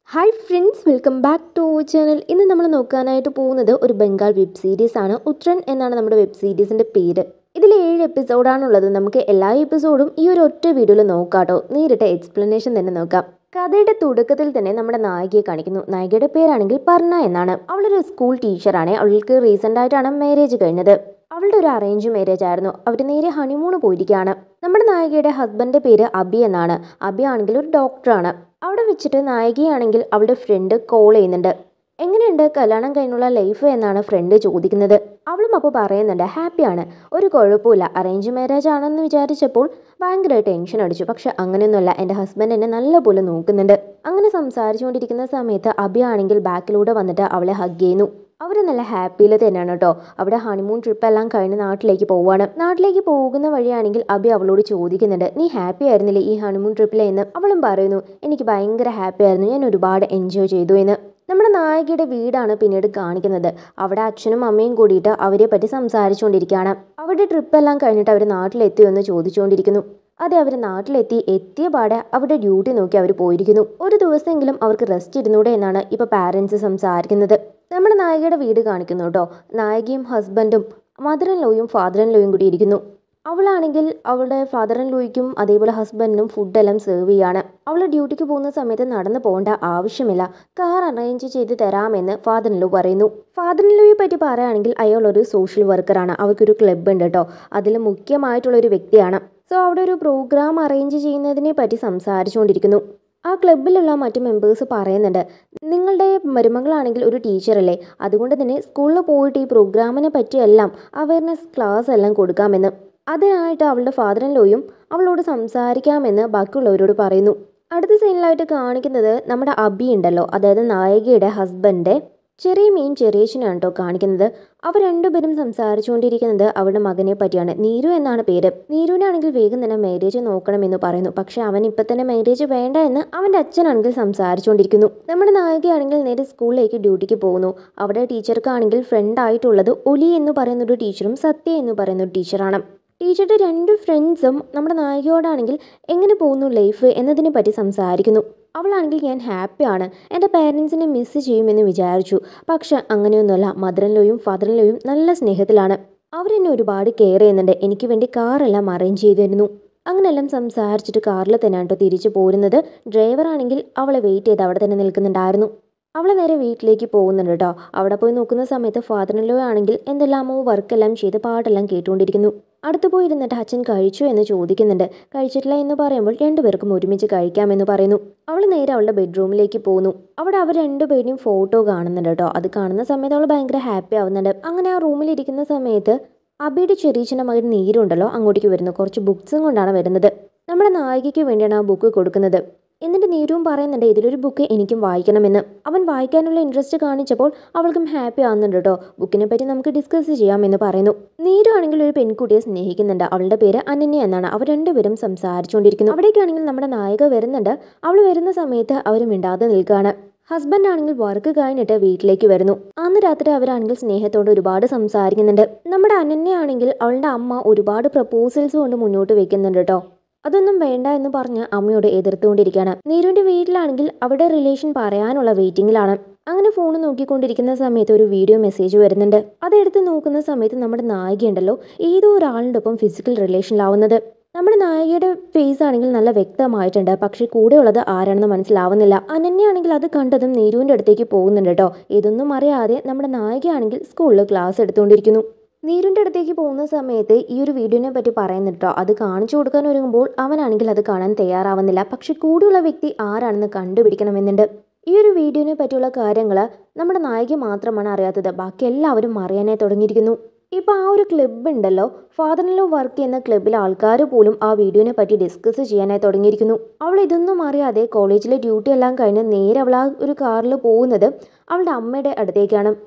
hi friends welcome back to channel ഇന്ന് നമ്മൾ നോക്കാനായിട്ട് പോകുന്നത് ഒരു ബംഗാൾ വെബ് സീരീസ് ആണ് ഉത്രൻ എന്നാണ് നമ്മുടെ വെബ് സീരീസിൻ്റെ പേര് ഇതിൽ ഏഴ് എപ്പിസോഡാണുള്ളത് നമുക്ക് എല്ലാ എപ്പിസോഡും ഈ ഒരു ഒറ്റ വീഡിയോയിൽ നോക്കാട്ടോ നേരിട്ട് എക്സ്പ്ലനേഷൻ തന്നെ നോക്കാം കഥയുടെ തുടക്കത്തിൽ തന്നെ നമ്മുടെ നായികയെ കാണിക്കുന്നു നായികയുടെ പേരാണെങ്കിൽ പർണ എന്നാണ് അവളൊരു സ്കൂൾ ടീച്ചറാണ് അവൾക്ക് റീസെൻ്റ് ആയിട്ടാണ് മാരേജ് കഴിഞ്ഞത് അവളുടെ ഒരു അറേഞ്ച് മാരേജ് ആയിരുന്നു അവർ നേരെ ഹണിമൂണ് പോയിരിക്കുകയാണ് നമ്മുടെ നായികയുടെ ഹസ്ബൻഡിൻ്റെ പേര് അബി എന്നാണ് അബി ആണെങ്കിൽ ഒരു ഡോക്ടറാണ് അവിടെ വെച്ചിട്ട് നായികയാണെങ്കിൽ അവളുടെ ഫ്രണ്ട് കോൾ ചെയ്യുന്നുണ്ട് എങ്ങനെയുണ്ട് കല്യാണം കഴിഞ്ഞുള്ള ലൈഫ് എന്നാണ് ഫ്രണ്ട് ചോദിക്കുന്നത് അവളും അപ്പോൾ പറയുന്നുണ്ട് ഹാപ്പിയാണ് ഒരു കുഴപ്പമില്ല അറേഞ്ച് മാരേജ് ആണെന്ന് വിചാരിച്ചപ്പോൾ ഭയങ്കര ടെൻഷൻ അടിച്ചു പക്ഷെ അങ്ങനെയൊന്നുമല്ല എൻ്റെ ഹസ്ബൻഡ് എന്നെ നല്ലപോലെ നോക്കുന്നുണ്ട് അങ്ങനെ സംസാരിച്ചുകൊണ്ടിരിക്കുന്ന സമയത്ത് അബി ആണെങ്കിൽ ബാക്കിലൂടെ വന്നിട്ട് അവളെ ഹഗ് ചെയ്യുന്നു അവർ നല്ല ഹാപ്പിയിൽ തന്നെയാണ് കേട്ടോ അവിടെ ഹണിമൂൺ ട്രിപ്പ് എല്ലാം കഴിഞ്ഞ് നാട്ടിലേക്ക് പോവാണ് നാട്ടിലേക്ക് പോകുന്ന വഴിയാണെങ്കിൽ അബി അവളോട് ചോദിക്കുന്നുണ്ട് നീ ഹാപ്പി ആയിരുന്നില്ലേ ഈ ഹണിമൂൺ ട്രിപ്പിലെ എന്ന് അവളും പറയുന്നു എനിക്ക് ഭയങ്കര ഹാപ്പി ആയിരുന്നു ഞാൻ ഒരുപാട് എൻജോയ് ചെയ്തു എന്ന് നമ്മുടെ നായികയുടെ വീടാണ് പിന്നീട് കാണിക്കുന്നത് അവിടെ അച്ഛനും അമ്മയും കൂടിയിട്ട് അവരെ പറ്റി സംസാരിച്ചുകൊണ്ടിരിക്കുകയാണ് അവരുടെ ട്രിപ്പ് എല്ലാം കഴിഞ്ഞിട്ട് അവർ നാട്ടിലെത്തിയോ എന്ന് ചോദിച്ചുകൊണ്ടിരിക്കുന്നു അതെ അവർ നാട്ടിലെത്തി എത്തിയ പാടെ അവരുടെ ഡ്യൂട്ടി നോക്കി അവർ പോയിരിക്കുന്നു ഒരു ദിവസമെങ്കിലും അവർക്ക് റെസ്റ്റ് ഇരുന്നൂടെ എന്നാണ് ഇപ്പോൾ പാരൻസ് സംസാരിക്കുന്നത് നമ്മുടെ നായികയുടെ വീട് കാണിക്കുന്നു കേട്ടോ നായികയും ഹസ്ബൻഡും മദർ ഇൻ ലോയും ഫാദർ ഇൻ ലോയും കൂടി ഇരിക്കുന്നു അവളാണെങ്കിൽ അവളുടെ ഫാദർ ഇൻ ലോയ്ക്കും അതേപോലെ ഹസ്ബൻഡിനും ഫുഡെല്ലാം സെർവ് ചെയ്യാണ് അവൾ ഡ്യൂട്ടിക്ക് പോകുന്ന സമയത്ത് നടന്നു പോകേണ്ട ആവശ്യമില്ല കാർ അറേഞ്ച് ചെയ്ത് തരാമെന്ന് ഫാദർ ഇൻ ലോ പറയുന്നു ഫാദർ ഇൻ ലോയെ പറ്റി പറയുകയാണെങ്കിൽ അയാൾ ഒരു സോഷ്യൽ വർക്കറാണ് അവർക്കൊരു ക്ലബ്ബ് ഉണ്ട് കേട്ടോ അതിൽ മുഖ്യമായിട്ടുള്ള ഒരു വ്യക്തിയാണ് സോ അവിടെ ഒരു പ്രോഗ്രാം അറേഞ്ച് ചെയ്യുന്നതിനെ പറ്റി സംസാരിച്ചുകൊണ്ടിരിക്കുന്നു ആ ക്ലബിലുള്ള മറ്റു മെമ്പേഴ്സ് പറയുന്നുണ്ട് നിങ്ങളുടെ മരുമകളാണെങ്കിൽ ഒരു ടീച്ചറല്ലേ അതുകൊണ്ട് തന്നെ സ്കൂളിൽ പോയിട്ട് ഈ പ്രോഗ്രാമിനെ പറ്റിയെല്ലാം അവയർനെസ് ക്ലാസ് എല്ലാം കൊടുക്കാമെന്ന് അതിനായിട്ട് അവളുടെ ഫാദർ ഇൻ ലോയും അവളോട് സംസാരിക്കാമെന്ന് ബാക്കിയുള്ളവരോട് പറയുന്നു അടുത്ത സീനിലായിട്ട് കാണിക്കുന്നത് നമ്മുടെ അബി ഉണ്ടല്ലോ അതായത് നായികയുടെ ഹസ്ബൻഡ് ചെറിയ മീൻ ചെറിയച്ചനാണ് കേട്ടോ കാണിക്കുന്നത് അവർ രണ്ടുപേരും സംസാരിച്ചുകൊണ്ടിരിക്കുന്നത് അവരുടെ മകനെ പറ്റിയാണ് നീരു എന്നാണ് പേര് നീരുവിനാണെങ്കിൽ വേഗം തന്നെ മാരേജ് നോക്കണമെന്ന് പറയുന്നു പക്ഷെ അവൻ ഇപ്പം തന്നെ മാരേജ് വേണ്ട എന്ന് അവൻ്റെ അച്ഛനാണെങ്കിൽ സംസാരിച്ചുകൊണ്ടിരിക്കുന്നു നമ്മുടെ നായികയാണെങ്കിൽ നേരെ സ്കൂളിലേക്ക് ഡ്യൂട്ടിക്ക് പോകുന്നു അവിടെ ടീച്ചർക്കാണെങ്കിൽ ഫ്രണ്ട് ആയിട്ടുള്ളത് ഒലി എന്ന് പറയുന്ന ഒരു ടീച്ചറും സത്യ എന്ന് പറയുന്ന ഒരു ടീച്ചറാണ് ടീച്ചറുടെ രണ്ട് ഫ്രണ്ട്സും നമ്മുടെ നായികയോടാണെങ്കിൽ എങ്ങനെ പോകുന്നു ലൈഫ് എന്നതിനെ പറ്റി സംസാരിക്കുന്നു അവളാണെങ്കിൽ ഞാൻ ഹാപ്പിയാണ് എൻ്റെ പേരൻസിനെ മിസ് ചെയ്യുമെന്ന് വിചാരിച്ചു പക്ഷെ അങ്ങനെയൊന്നുമല്ല മദറിൻലോയും ഫാദറിൻലോയും നല്ല സ്നേഹത്തിലാണ് അവരെന്നെ ഒരുപാട് കെയർ ചെയ്യുന്നുണ്ട് എനിക്ക് വേണ്ടി കാറെല്ലാം അറേഞ്ച് ചെയ്തു തരുന്നു അങ്ങനെയെല്ലാം സംസാരിച്ചിട്ട് കാറിൽ തന്നെയാണ് കേട്ടോ തിരിച്ചു പോരുന്നത് ഡ്രൈവറാണെങ്കിൽ അവളെ വെയിറ്റ് ചെയ്ത് അവിടെ തന്നെ നിൽക്കുന്നുണ്ടായിരുന്നു അവൾ നേരെ വീട്ടിലേക്ക് പോകുന്നുണ്ട് കേട്ടോ അവിടെ പോയി നോക്കുന്ന സമയത്ത് ഫാദറിൻലോ ആണെങ്കിൽ എന്തെല്ലാമോ വർക്കെല്ലാം ചെയ്ത് പാട്ടെല്ലാം കേട്ടുകൊണ്ടിരിക്കുന്നു അടുത്ത് പോയിരുന്നിട്ട് അച്ഛൻ കഴിച്ചു എന്ന് ചോദിക്കുന്നുണ്ട് കഴിച്ചിട്ടില്ല എന്ന് പറയുമ്പോൾ രണ്ടുപേർക്കും ഒരുമിച്ച് കഴിക്കാമെന്ന് പറയുന്നു അവൾ നേരെ അവളുടെ ബെഡ്റൂമിലേക്ക് പോകുന്നു അവിടെ അവർ രണ്ടുപേരുടെയും ഫോട്ടോ കാണുന്നുണ്ട് കേട്ടോ അത് കാണുന്ന സമയത്ത് അവൾ ഭയങ്കര ഹാപ്പി ആവുന്നുണ്ട് അങ്ങനെ ആ റൂമിൽ ഇരിക്കുന്ന സമയത്ത് അബിയുടെ ചെറിയച്ഛൻ്റെ മകൻ നീരുണ്ടല്ലോ അങ്ങോട്ടേക്ക് വരുന്നു കുറച്ച് ബുക്സും കൊണ്ടാണ് വരുന്നത് നമ്മുടെ നായികയ്ക്ക് വേണ്ടിയാണ് ആ ബുക്ക് കൊടുക്കുന്നത് എന്നിട്ട് നീരുവും പറയുന്നുണ്ട് ഇതിലൊരു ബുക്ക് എനിക്കും വായിക്കണമെന്ന് അവൻ വായിക്കാനുള്ള ഇൻട്രസ്റ്റ് കാണിച്ചപ്പോൾ അവൾക്കും ഹാപ്പി ആവുന്നുണ്ട് കേട്ടോ ബുക്കിനെ പറ്റി നമുക്ക് ഡിസ്കസ് ചെയ്യാമെന്ന് പറയുന്നു നീരു ആണെങ്കിൽ ഒരു പെൺകുട്ടിയെ സ്നേഹിക്കുന്നുണ്ട് അവളുടെ പേര് അനന്യ എന്നാണ് അവർ രണ്ടുപേരും സംസാരിച്ചുകൊണ്ടിരിക്കുന്നു അവിടേക്കാണെങ്കിൽ നമ്മുടെ നായിക വരുന്നുണ്ട് അവൾ വരുന്ന സമയത്ത് അവർ മിണ്ടാതെ നിൽക്കുകയാണ് ഹസ്ബൻഡ് ആണെങ്കിൽ വർക്ക് കഴിഞ്ഞിട്ട് വീട്ടിലേക്ക് വരുന്നു അന്ന് രാത്രി അവരാണെങ്കിൽ സ്നേഹത്തോട് ഒരുപാട് സംസാരിക്കുന്നുണ്ട് നമ്മുടെ അനന്യ ആണെങ്കിൽ അവളുടെ അമ്മ ഒരുപാട് പ്രപ്പോസൽസ് കൊണ്ട് മുന്നോട്ട് വെക്കുന്നുണ്ട് കേട്ടോ അതൊന്നും വേണ്ട എന്ന് പറഞ്ഞ് അമ്മയോട് എതിർത്തുകൊണ്ടിരിക്കുകയാണ് നീരുവിൻ്റെ വീട്ടിലാണെങ്കിൽ അവിടെ റിലേഷൻ പറയാനുള്ള വെയിറ്റിംഗിലാണ് അങ്ങനെ ഫോൺ നോക്കിക്കൊണ്ടിരിക്കുന്ന സമയത്ത് ഒരു വീഡിയോ മെസ്സേജ് വരുന്നുണ്ട് അതെടുത്ത് നോക്കുന്ന സമയത്ത് നമ്മുടെ നായികയുണ്ടല്ലോ ഏതോ ഒരാളുടെ ഒപ്പം ഫിസിക്കൽ റിലേഷനിലാവുന്നത് നമ്മുടെ നായികയുടെ ഫേസ് ആണെങ്കിൽ നല്ല വ്യക്തമായിട്ടുണ്ട് പക്ഷേ കൂടെയുള്ളത് ആരാണെന്ന് മനസ്സിലാവുന്നില്ല അനന്യാണെങ്കിൽ അത് കണ്ടതും നീരുവിൻ്റെ അടുത്തേക്ക് പോകുന്നുണ്ട് കേട്ടോ ഇതൊന്നും അറിയാതെ നമ്മുടെ നായികയാണെങ്കിൽ സ്കൂളിൽ ക്ലാസ് എടുത്തുകൊണ്ടിരിക്കുന്നു നീരുൻ്റെ അടുത്തേക്ക് പോകുന്ന സമയത്ത് ഈ ഒരു വീഡിയോനെ പറ്റി പറയുന്നുണ്ട് കേട്ടോ അത് കാണിച്ചു കൊടുക്കാൻ ഒരുങ്ങുമ്പോൾ അവനാണെങ്കിൽ അത് കാണാൻ തയ്യാറാവുന്നില്ല പക്ഷെ കൂടെയുള്ള വ്യക്തി ആരാണെന്ന് കണ്ടുപിടിക്കണമെന്നുണ്ട് ഈ ഒരു വീഡിയോനെ പറ്റിയുള്ള കാര്യങ്ങൾ നമ്മുടെ നായിക മാത്രമാണ് അറിയാത്തത് ബാക്കി എല്ലാവരും അറിയാനായി തുടങ്ങിയിരിക്കുന്നു ഇപ്പോൾ ആ ഒരു ക്ലബ്ബ് ഉണ്ടല്ലോ ഫാദറിലോ വർക്ക് ചെയ്യുന്ന ക്ലബ്ബിലെ ആൾക്കാർ പോലും ആ വീഡിയോനെ പറ്റി ഡിസ്കസ് ചെയ്യാനായി തുടങ്ങിയിരിക്കുന്നു അവൾ ഇതൊന്നും അറിയാതെ കോളേജിലെ ഡ്യൂട്ടി എല്ലാം കഴിഞ്ഞ് നേരെ അവൾ ആ ഒരു കാറിൽ പോകുന്നത് അവളുടെ അമ്മയുടെ അടുത്തേക്കാണ്